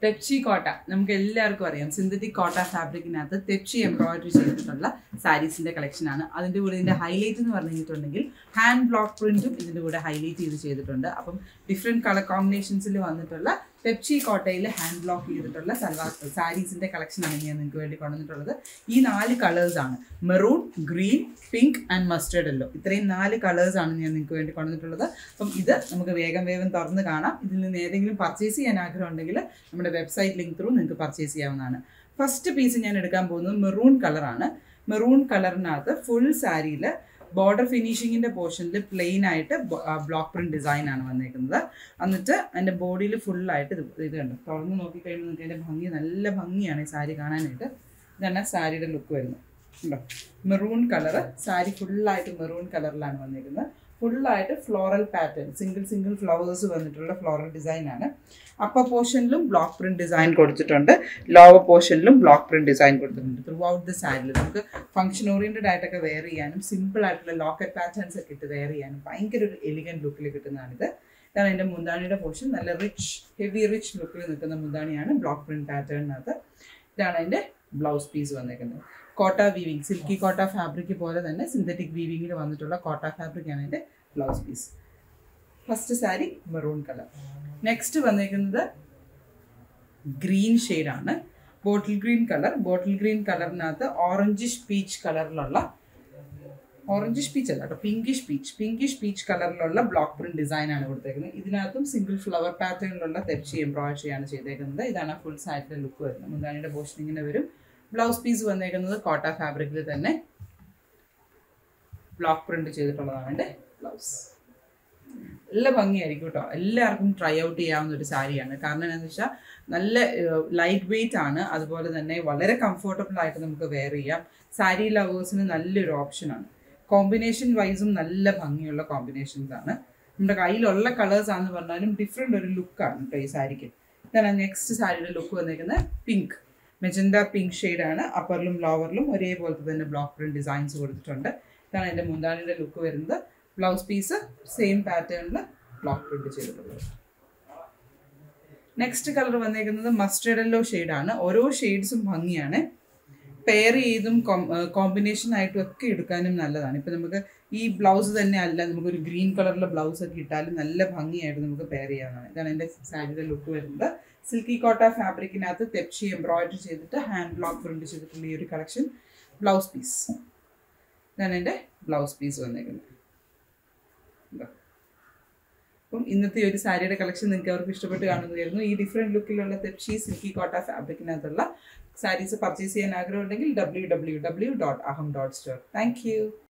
തെപ്ചി കോട്ട നമുക്ക് എല്ലാവർക്കും അറിയാം സിന്തറ്റിക് കോട്ട ഫാബ്രിക്കിനകത്ത് തെപ്ചി എംബ്രോയിഡറി ചെയ്തിട്ടുള്ള സാരീസിന്റെ കളക്ഷൻ ആണ് അതിന്റെ കൂടെ ഇതിന്റെ ഹൈലൈറ്റ് എന്ന് പറഞ്ഞു കഴിഞ്ഞിട്ടുണ്ടെങ്കിൽ ഹാൻഡ് ബ്ലോക്ക് പ്രിന്റും ഇതിന്റെ കൂടെ ഹൈലൈറ്റ് ചെയ്ത് ചെയ്തിട്ടുണ്ട് അപ്പം ഡിഫറെന്റ് കളർ കോമ്പിനേഷൻസിൽ വന്നിട്ടുള്ള പെപ്ചി കോട്ടയിൽ ഹാൻഡ് ബ്ലോക്ക് ചെയ്തിട്ടുള്ള സൽവാർ സാരീസിന്റെ കളക്ഷനാണ് ഞാൻ നിങ്ങൾക്ക് വേണ്ടി കൊണ്ടുവന്നിട്ടുള്ളത് ഈ നാല് കളേഴ്സ് ആണ് maroon green pink and mustard yellow ഇത്രയും നാല് കളേഴ്സ് ആണ് ഞാൻ നിങ്ങൾക്ക് വേണ്ടി കൊണ്ടുവന്നിട്ടുള്ളത് അപ്പം ഇത് നമുക്ക് വേഗം വേഗം തുറന്ന് കാണാം ഇതിൽ നിന്ന് ഏതെങ്കിലും പർച്ചേസ് ചെയ്യാൻ ആഗ്രഹം ഉണ്ടെങ്കിൽ നമ്മുടെ വെബ്സൈറ്റ് ലിങ്ക് ത്രൂ നിങ്ങൾക്ക് പർച്ചേസ് ചെയ്യാവുന്നതാണ് ഫസ്റ്റ് പീസ് ഞാൻ എടുക്കാൻ പോകുന്നത് മെറൂൺ കളറാണ് മെറൂൺ കളറിനകത്ത് ഫുൾ സാരിയിൽ ബോർഡർ ഫിനിഷിങ്ങിന്റെ പോർഷനിൽ പ്ലെയിൻ ആയിട്ട് ബ്ലോക്ക് പ്രിന്റ് ഡിസൈൻ ആണ് വന്നേക്കുന്നത് എന്നിട്ട് അതിന്റെ ബോഡിയിൽ ഫുള്ളായിട്ട് ഇത് ഇത് കണ്ടു തുറന്ന് നോക്കിക്കഴിയുമ്പോൾ നിങ്ങൾക്ക് അതിന്റെ ഭംഗി നല്ല ഭംഗിയാണ് ഈ സാരി കാണാനായിട്ട് ഇതാണ് സാരിയുടെ ലുക്ക് വരുന്നത് ഉണ്ടോ മെറൂൺ കളറ് സാരി ഫുള്ളായിട്ട് മെറൂൺ കളറിലാണ് വന്നിരിക്കുന്നത് ഫുള്ളായിട്ട് floral pattern single single flowers വന്നിട്ടുള്ള ഫ്ലോറൽ ഡിസൈൻ ആണ് അപ്പർ പോർഷനിലും ബ്ലോക്ക് പ്രിന്റ് ഡിസൈൻ കൊടുത്തിട്ടുണ്ട് ലോവർ പോർഷനിലും ബ്ലോക്ക് പ്രിന്റ് ഡിസൈൻ കൊടുത്തിട്ടുണ്ട് ത്രൂ ഔട്ട് ദ സാരിയിൽ നമുക്ക് ഫംഗ്ഷൻ ഓറിയന്റഡ് ആയിട്ടൊക്കെ വെയർ ചെയ്യാനും സിമ്പിൾ ആയിട്ടുള്ള ലോക്കറ്റ് പാറ്റേൺസ് ഒക്കെ ഇട്ട് വെയർ ചെയ്യാനും ഭയങ്കര ഒരു എലിഗൻറ്റ് ലുക്കിൽ കിട്ടുന്നതാണിത് ഇതാണ് എൻ്റെ മുന്താണിയുടെ പോർഷൻ നല്ല റിച്ച് ഹെവി റിച്ച് ലുക്കിൽ നിൽക്കുന്ന മുന്താണിയാണ് ബ്ലോക്ക് പ്രിന്റ് പാറ്റേണിനകത്ത് ഇതാണ് അതിൻ്റെ ബ്ലൗസ് പീസ് വന്നേക്കുന്നത് കോട്ട വീവിങ് സിൽക്കി കോട്ട ഫാബ്രിക് പോലെ തന്നെ സിന്തറ്റിക് വീവിങ്ങിൽ വന്നിട്ടുള്ള കോട്ട ഫാബ്രിക് ആണ് എൻ്റെ blouse piece first sari maroon colour next വന്നേക്കുന്നത് ഗ്രീൻ ആണ് bottle green colour bottle green കളറിനകത്ത് ഓറഞ്ചിഷ് പീച്ച് കളറിലുള്ള ഓറഞ്ചിഷ് പീച്ച് അല്ല കേട്ടോ പിങ്കിഷ് പീച്ച് പിങ്കിഷ് പീച്ച് കളറിലുള്ള ബ്ലോക്ക് പ്രിന്റ് ഡിസൈൻ ആണ് കൊടുത്തേക്കുന്നത് ഇതിനകത്തും സിംഗിൾ ഫ്ലവർ പാറ്റേണിലുള്ള തെപ്ചി എംബ്രോയിഡറി ആണ് ചെയ്തേക്കുന്നത് ഇതാണ് ഫുൾ സാരിയുടെ ലുക്ക് വരുന്നത് മുന്താണിയുടെ പോർഷൻ ഇങ്ങനെ വരും ബ്ലൗസ് പീസ് വന്നേക്കുന്നത് കോട്ട ഫാബ്രിക്കിൽ തന്നെ ബ്ലോക്ക് പ്രിന്റ് ചെയ്തിട്ടുള്ളതാണ് എൻ്റെ ബ്ലൗസ് നല്ല ഭംഗിയായിരിക്കും കേട്ടോ എല്ലാവർക്കും ട്രൈ ഔട്ട് ചെയ്യാവുന്ന ഒരു സാരിയാണ് കാരണം എന്താണെന്ന് വെച്ചാൽ നല്ല ലൈറ്റ് വെയിറ്റ് ആണ് അതുപോലെ തന്നെ വളരെ കംഫർട്ടബിൾ ആയിട്ട് നമുക്ക് വെയർ ചെയ്യാം സാരി ലവേഴ്സിന് നല്ലൊരു ഓപ്ഷനാണ് കോമ്പിനേഷൻ വൈസും നല്ല ഭംഗിയുള്ള കോമ്പിനേഷൻസ് ആണ് നമ്മുടെ കയ്യിലുള്ള കളേഴ്സ് ആണെന്ന് പറഞ്ഞാലും ഡിഫറെൻ്റ് ഒരു ലുക്കാണ് കേട്ടോ ഈ സാരിക്ക് ഇതാണ് നെക്സ്റ്റ് സാരിയുടെ ലുക്ക് വന്നിരിക്കുന്നത് പിങ്ക് മെജന്ത പിങ്ക് ഷെയ്ഡാണ് അപ്പറിലും ലോവറിലും ഒരേപോലത്തെ തന്നെ ബ്ലോക്ക് പ്രിന്റ് ഡിസൈൻസ് കൊടുത്തിട്ടുണ്ട് ഇതാണ് എൻ്റെ മുന്താണിയുടെ ലുക്ക് വരുന്നത് ബ്ലൗസ് പീസ് സെയിം പാറ്റേണിൽ ബ്ലോക്ക് പ്രിന്റ് ചെയ്തിട്ടുള്ളത് നെക്സ്റ്റ് കളർ വന്നേക്കുന്നത് മസ്റ്റേർഡ് യെല്ലോ ഷെയ്ഡാണ് ഓരോ ഷെയ്ഡ്സും ഭംഗിയാണ് പെയർ ചെയ്തും കോമ്പിനേഷൻ ആയിട്ടും ഒക്കെ എടുക്കാനും നല്ലതാണ് ഇപ്പം നമുക്ക് ഈ ബ്ലൗസ് തന്നെ അല്ല നമുക്കൊരു ഗ്രീൻ കളറിലെ ബ്ലൗസ് ഒക്കെ ഇട്ടാലും നല്ല ഭംഗിയായിട്ട് നമുക്ക് പെയർ ചെയ്യാവുന്നതാണ് ഇതാണ് എൻ്റെ സാരിയുടെ ലുക്ക് വരുന്നത് സിൽക്കി കോട്ട ഫാബ്രിക്കിനകത്ത് തെപ്ചി എംബ്രോയിഡറി ചെയ്തിട്ട് ഹാൻഡ് ബ്ലോക്ക് പ്രിന്റ് ചെയ്തിട്ടുള്ള ഈ ഒരു കളക്ഷൻ ബ്ലൗസ് പീസ് ഇതാണ് എൻ്റെ ബ്ലൗസ് പീസ് വന്നേക്കുന്നത് അപ്പം ഇന്നത്തെ ഒരു സാരിയുടെ കളക്ഷൻ നിങ്ങൾക്ക് അവർക്ക് ഇഷ്ടപ്പെട്ട് കാണുന്നതായിരുന്നു ഈ ഡിഫറെൻറ്റ് ലുക്കിലുള്ള തെപ്ഷി സിൽക്കി കോട്ട ഫാബ്രിക്കിനകത്തുള്ള സാരീസ് പർച്ചേസ് ചെയ്യാൻ ആഗ്രഹമുണ്ടെങ്കിൽ W W W dot Aham dot store thank U